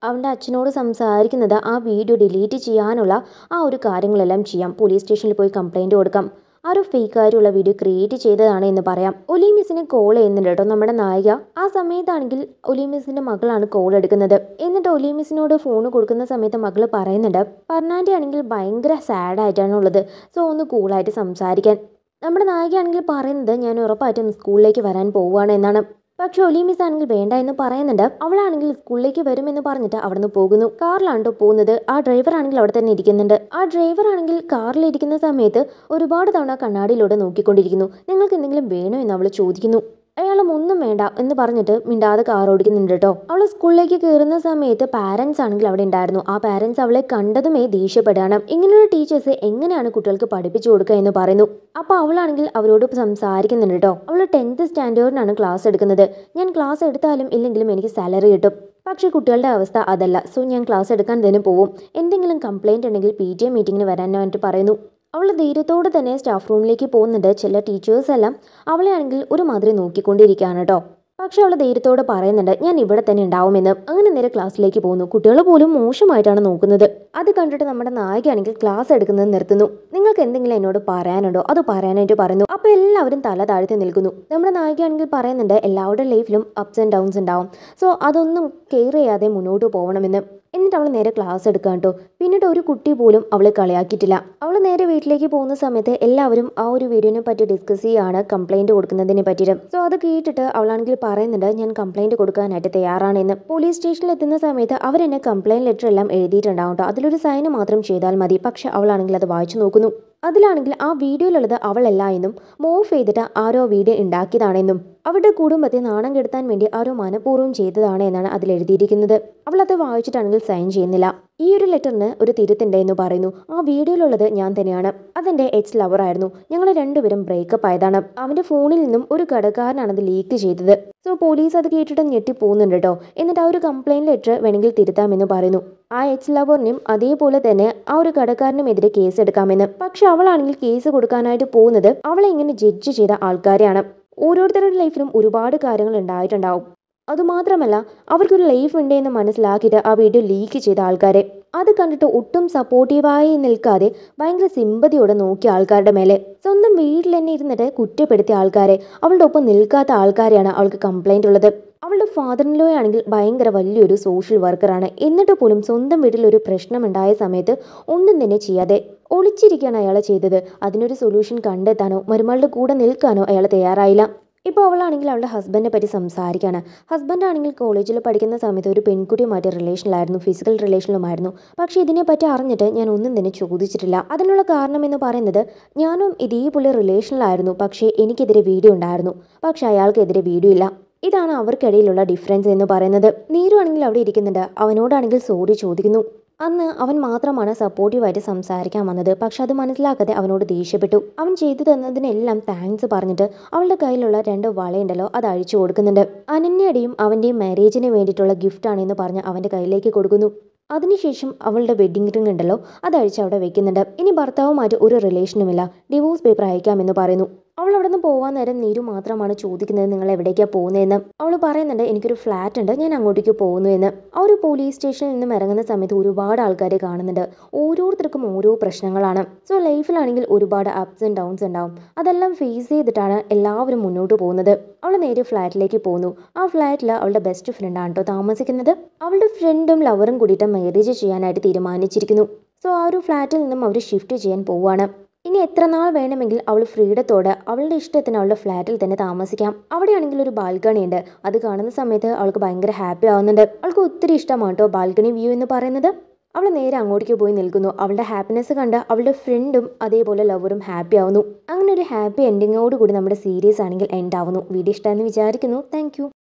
അവൻ്റെ അച്ഛനോട് സംസാരിക്കുന്നത് ആ വീഡിയോ ഡിലീറ്റ് ചെയ്യാനുള്ള ആ ഒരു കാര്യങ്ങളെല്ലാം ചെയ്യാം പോലീസ് സ്റ്റേഷനിൽ പോയി കംപ്ലൈൻറ്റ് കൊടുക്കാം ആ ഒരു ഫേക്ക് ആയിട്ടുള്ള വീഡിയോ ക്രിയേറ്റ് ചെയ്തതാണ് എന്ന് പറയാം ഒലി മിസ്സിനെ കോൾ ചെയ്യുന്നുണ്ട് കേട്ടോ നമ്മുടെ നായിക ആ സമയത്താണെങ്കിൽ ഒലി മിസ്സിൻ്റെ മകളാണ് കോൾ എടുക്കുന്നത് എന്നിട്ട് ഒലി മിസ്സിനോട് ഫോൺ കൊടുക്കുന്ന സമയത്ത് മകൾ പറയുന്നുണ്ട് പർണാൻ്റെ ആണെങ്കിൽ ഭയങ്കര സാഡായിട്ടാണ് ഉള്ളത് സോ ഒന്ന് കൂളായിട്ട് സംസാരിക്കാൻ നമ്മുടെ നായികയാണെങ്കിൽ പറയുന്നത് ഞാൻ ഉറപ്പായിട്ടും സ്കൂളിലേക്ക് വരാൻ പോവുകയാണ് എന്നാണ് പക്ഷെ ഒലി മിസ് ആണെങ്കിൽ വേണ്ട എന്ന് പറയുന്നുണ്ട് അവളാണെങ്കിൽ സ്കൂളിലേക്ക് വരുമെന്ന് പറഞ്ഞിട്ട് അവിടുന്ന് പോകുന്നു കാറിലാണ് ട്ടോ പോകുന്നത് ആ ഡ്രൈവർ ആണെങ്കിൽ അവിടെ തന്നെ ഇരിക്കുന്നുണ്ട് ആ ഡ്രൈവർ ആണെങ്കിൽ കാറിൽ ഇരിക്കുന്ന സമയത്ത് ഒരുപാട് തവണ കണ്ണാടിയിലൂടെ നോക്കിക്കൊണ്ടിരിക്കുന്നു നിങ്ങൾക്ക് എന്തെങ്കിലും വേണോ എന്ന് അവൾ ചോദിക്കുന്നു അയാളും ഒന്നും വേണ്ട എന്ന് പറഞ്ഞിട്ട് മിണ്ടാതെ കാർ ഓടിക്കുന്നുണ്ട് കേട്ടോ അവൾ സ്കൂളിലേക്ക് കയറുന്ന സമയത്ത് പാരൻസ് ആണെങ്കിൽ അവിടെ ഉണ്ടായിരുന്നു ആ പാരൻസ് അവളെ കണ്ടതുമേ ദേഷ്യപ്പെടുകയാണ് ഇങ്ങനെയുള്ള ടീച്ചേഴ്സ് എങ്ങനെയാണ് കുട്ടികൾക്ക് പഠിപ്പിച്ചു കൊടുക്കുക എന്ന് പറയുന്നു അപ്പോൾ അവളാണെങ്കിൽ അവരോട് സംസാരിക്കുന്നുണ്ട് കേട്ടോ അവൾ ടെൻത്ത് സ്റ്റാൻഡേർഡിനാണ് ക്ലാസ് എടുക്കുന്നത് ഞാൻ ക്ലാസ് എടുത്താലും ഇല്ലെങ്കിലും എനിക്ക് സാലറി കിട്ടും പക്ഷേ കുട്ടികളുടെ അവസ്ഥ അതല്ല സോ ഞാൻ ക്ലാസ് എടുക്കാൻ തന്നെ പോവും എന്തെങ്കിലും കംപ്ലൈൻറ്റ് ഉണ്ടെങ്കിൽ പി ടി എ മീറ്റിങ്ങിന് വരാനായിട്ട് പറയുന്നു അവൾ ധൈര്യത്തോടെ തന്നെ സ്റ്റാഫ് റൂമിലേക്ക് പോകുന്നുണ്ട് ചില ടീച്ചേഴ്സ് എല്ലാം അവളെ ആണെങ്കിൽ ഒരുമാതിരി നോക്കിക്കൊണ്ടിരിക്കുകയാണ് കേട്ടോ പക്ഷെ അവൾ ധൈര്യത്തോടെ പറയുന്നുണ്ട് ഞാൻ ഇവിടെ തന്നെ ഉണ്ടാവുമെന്ന് അങ്ങനെ നേരെ ക്ലാസ്സിലേക്ക് പോകുന്നു കുട്ടികൾ പോലും മോശമായിട്ടാണ് നോക്കുന്നത് അത് കണ്ടിട്ട് നമ്മുടെ നായികയാണെങ്കിൽ ക്ലാസ് എടുക്കുന്നത് നിർത്തുന്നു നിങ്ങൾക്ക് എന്തെങ്കിലും എന്നോട് പറയാനുണ്ടോ അത് പറയാനായിട്ട് പറയുന്നു അപ്പോൾ എല്ലാവരും തല താഴ്ത്തി നിൽക്കുന്നു നമ്മുടെ നായികയാണെങ്കിൽ പറയുന്നുണ്ട് എല്ലാവരുടെ ലൈഫിലും അപ്സ് ആൻഡ് ഡൗൺസ് ഉണ്ടാവും സോ അതൊന്നും കെയർ ചെയ്യാതെ മുന്നോട്ട് പോകണമെന്ന് എന്നിട്ട് അവൾ നേരെ ക്ലാസ് എടുക്കാൻ കേട്ടോ പിന്നീട് ഒരു കുട്ടി പോലും അവളെ കളിയാക്കിയിട്ടില്ല അവൾ നേരെ വീട്ടിലേക്ക് പോകുന്ന സമയത്ത് എല്ലാവരും ആ ഒരു വീഡിയോനെ പറ്റി ഡിസ്കസ് ചെയ്യാണ് കംപ്ലൈൻറ്റ് കൊടുക്കുന്നതിനെ പറ്റിയിട്ട് സോ അത് കേട്ടിട്ട് അവളാണെങ്കിൽ പറയുന്നുണ്ട് ഞാൻ കംപ്ലൈൻറ്റ് കൊടുക്കാനായിട്ട് തയ്യാറാണെന്ന് പോലീസ് സ്റ്റേഷനിൽ എത്തുന്ന സമയത്ത് അവരെന്നെ കംപ്ലൈൻറ്റ് ലെറ്റർ എല്ലാം എഴുതിയിട്ടുണ്ടാവും കേട്ടോ അതിലൊരു സൈന് മാത്രം ചെയ്താൽ മതി പക്ഷെ അവളാണെങ്കിൽ അത് വായിച്ചു നോക്കുന്നു അതിലാണെങ്കിൽ ആ വീഡിയോയിലുള്ളത് അവളല്ല എന്നും മൂവ് ചെയ്തിട്ട് ആരോ വീഡിയോ ഉണ്ടാക്കിയതാണെന്നും അവരുടെ കുടുംബത്തെ നാണം കെടുത്താൻ വേണ്ടി ആരോ മനഃപൂർവ്വം ചെയ്തതാണ് എന്നാണ് അതിൽ എഴുതിയിരിക്കുന്നത് അവൾ അത് വായിച്ചിട്ടാണെങ്കിൽ സൈൻ ചെയ്യുന്നില്ല ഈ ഒരു ലെറ്ററിന് ഒരു തിരുത്തുണ്ട് എന്ന് പറയുന്നു ആ വീഡിയോയിലുള്ളത് ഞാൻ തന്നെയാണ് അതെന്റെ എക്സ് ലവർ ആയിരുന്നു ഞങ്ങൾ രണ്ടുപേരും ബ്രേക്കപ്പ് ആയതാണ് അവന്റെ ഫോണിൽ നിന്നും ഒരു കടക്കാരനാണ് അത് ലീക്ക് ചെയ്തത് സോ പോലീസ് അത് കേട്ടിട്ട് ഞെട്ടി പോകുന്നുണ്ട് കേട്ടോ എന്നിട്ട് ആ ഒരു കംപ്ലൈൻറ്റ് ലെറ്റർ വേണമെങ്കിൽ തിരുത്താമെന്ന് പറയുന്നു ആ എക്സ് ലവറിനും അതേപോലെ തന്നെ ആ ഒരു കടക്കാരനുമെതിരെ കേസ് എടുക്കാമെന്ന് പക്ഷെ അവളാണെങ്കിൽ കേസ് കൊടുക്കാനായിട്ട് പോകുന്നത് അവളെ ഇങ്ങനെ ജഡ്ജ് ചെയ്ത ആൾക്കാരെയാണ് ഓരോരുത്തരുടെ ലൈഫിലും ഒരുപാട് കാര്യങ്ങൾ ഉണ്ടായിട്ടുണ്ടാവും അതുമാത്രമല്ല അവർക്കൊരു ലൈഫ് ഉണ്ട് എന്ന് മനസ്സിലാക്കിയിട്ട് ആ വീഡിയോ ലീക്ക് ചെയ്ത ആൾക്കാരെ അത് കണ്ടിട്ട് ഒട്ടും സപ്പോർട്ടീവായി നിൽക്കാതെ ഭയങ്കര സിമ്പതിയോടെ നോക്കിയ ആൾക്കാരുടെ മേലെ സ്വന്തം വീട്ടിൽ തന്നെ ഇരുന്നിട്ട് കുറ്റപ്പെടുത്തിയ ആൾക്കാരെ അവളുടെ ഒപ്പം നിൽക്കാത്ത ആൾക്കാരെയാണ് അവൾക്ക് കംപ്ലൈൻ്റ് ഉള്ളത് അവളുടെ ഫാദറിൻലോ ആണെങ്കിൽ ഭയങ്കര വലിയൊരു സോഷ്യൽ വർക്കറാണ് എന്നിട്ട് പോലും സ്വന്തം വീട്ടിൽ ഒരു പ്രശ്നമുണ്ടായ സമയത്ത് ഒന്നും തന്നെ ചെയ്യാതെ ഒളിച്ചിരിക്കുകയാണ് അയാൾ ചെയ്തത് അതിനൊരു സൊല്യൂഷൻ കണ്ടെത്താനോ മരുമകളുടെ കൂടെ നിൽക്കാനോ അയാൾ തയ്യാറായില്ല ഇപ്പോൾ അവളാണെങ്കിൽ അവളുടെ ഹസ്ബൻഡിനെ പറ്റി സംസാരിക്കുകയാണ് ഹസ്ബൻഡ് ആണെങ്കിൽ കോളേജിൽ പഠിക്കുന്ന സമയത്ത് ഒരു പെൺകുട്ടിയുമായിട്ട് റിലേഷനിലായിരുന്നു ഫിസിക്കൽ റിലേഷനിലുമായിരുന്നു പക്ഷേ ഇതിനെപ്പറ്റി അറിഞ്ഞിട്ട് ഞാൻ ഒന്നും തന്നെ ചോദിച്ചിട്ടില്ല അതിനുള്ള കാരണം എന്ന് പറയുന്നത് ഞാനും ഇതേപോലെ റിലേഷനിലായിരുന്നു പക്ഷേ എനിക്കെതിരെ വീഡിയോ ഉണ്ടായിരുന്നു പക്ഷേ അയാൾക്കെതിരെ വീഡിയോ ഇല്ല ഇതാണ് അവർക്കിടയിലുള്ള ഡിഫറൻസ് എന്ന് പറയുന്നത് നീരു ആണെങ്കിൽ അവിടെ ഇരിക്കുന്നുണ്ട് അവനോടാണെങ്കിൽ സോറി ചോദിക്കുന്നു അന്ന് അവൻ മാത്രമാണ് സപ്പോർട്ടീവായിട്ട് സംസാരിക്കാൻ വന്നത് പക്ഷെ അത് മനസ്സിലാക്കാതെ അവനോട് ദേഷ്യപ്പെട്ടു അവൻ ചെയ്തു തന്നതിനെല്ലാം താങ്ക്സ് പറഞ്ഞിട്ട് അവളുടെ കയ്യിലുള്ള രണ്ട് വളയുണ്ടല്ലോ അത് അഴിച്ചു കൊടുക്കുന്നുണ്ട് അനന്യയുടെയും അവൻ്റെയും മാരേജിന് വേണ്ടിയിട്ടുള്ള ഗിഫ്റ്റാണെന്ന് പറഞ്ഞ് അവൻ്റെ കയ്യിലേക്ക് കൊടുക്കുന്നു അതിനുശേഷം അവളുടെ വെഡ്ഡിംഗ് റിംഗ് ഉണ്ടല്ലോ അത് അഴിച്ച് അവിടെ വെക്കുന്നുണ്ട് ഇനി ഭർത്താവുമായിട്ട് ഒരു റിലേഷനുമില്ല ഡിവോഴ്സ് പേപ്പർ അയക്കാമെന്ന് പറയുന്നു അവൾ അവിടെ നിന്ന് പോകാൻ നേരം നീരു മാത്രമാണ് ചോദിക്കുന്നത് നിങ്ങൾ എവിടേക്കാണ് പോകുന്നതെന്ന് അവൾ പറയുന്നുണ്ട് എനിക്കൊരു ഫ്ലാറ്റ് ഉണ്ട് ഞാൻ അങ്ങോട്ടേക്ക് പോകുന്നു എന്ന് ആ ഒരു പോലീസ് സ്റ്റേഷനിൽ നിന്നും ഇറങ്ങുന്ന സമയത്ത് ഒരുപാട് ആൾക്കാരെ കാണുന്നുണ്ട് ഓരോരുത്തർക്കും ഓരോ പ്രശ്നങ്ങളാണ് സോ ലൈഫിലാണെങ്കിൽ ഒരുപാട് അപ്സ് ആൻഡ് ഡൗൺസ് ഉണ്ടാവും അതെല്ലാം ഫേസ് ചെയ്തിട്ടാണ് എല്ലാവരും മുന്നോട്ട് പോകുന്നത് അവൾ നേരെ ഫ്ലാറ്റിലേക്ക് പോകുന്നു ആ ഫ്ലാറ്റിൽ അവളുടെ ബെസ്റ്റ് ഫ്രണ്ടാണ് കേട്ടോ താമസിക്കുന്നത് അവളുടെ ഫ്രണ്ടും ലവറും കൂടിയിട്ട് മാരേജ് ചെയ്യാനായിട്ട് തീരുമാനിച്ചിരിക്കുന്നു സോ ആ ഒരു ഫ്ലാറ്റിൽ നിന്നും അവർ ഷിഫ്റ്റ് ചെയ്യാൻ പോവുകയാണ് ഇനി എത്ര നാൾ വേണമെങ്കിൽ അവൾ ഫ്രീഡത്തോടെ അവളുടെ ഇഷ്ടത്തിന് അവളുടെ ഫ്ലാറ്റിൽ തന്നെ താമസിക്കാം അവിടെയാണെങ്കിൽ ഒരു ബാൽക്കണി ഉണ്ട് അത് കാണുന്ന സമയത്ത് അവൾക്ക് ഭയങ്കര ഹാപ്പി ആവുന്നുണ്ട് അവൾക്ക് ഒത്തിരി ഇഷ്ടമാണ് കേട്ടോ ബാൽക്കണി വ്യൂ എന്ന് പറയുന്നത് അവൾ നേരെ അങ്ങോട്ടേക്ക് പോയി നിൽക്കുന്നു അവളുടെ ഹാപ്പിനെസ് കണ്ട് അവളുടെ ഫ്രണ്ടും അതേപോലെ ലവറും ഹാപ്പി ആവുന്നു അങ്ങനെ ഒരു ഹാപ്പി എൻഡിങ്ങോട് കൂടി നമ്മുടെ സീരീസ് ആണെങ്കിൽ എൻഡ് ആവുന്നു വീഡിയോ ഇഷ്ടമെന്ന് വിചാരിക്കുന്നു താങ്ക്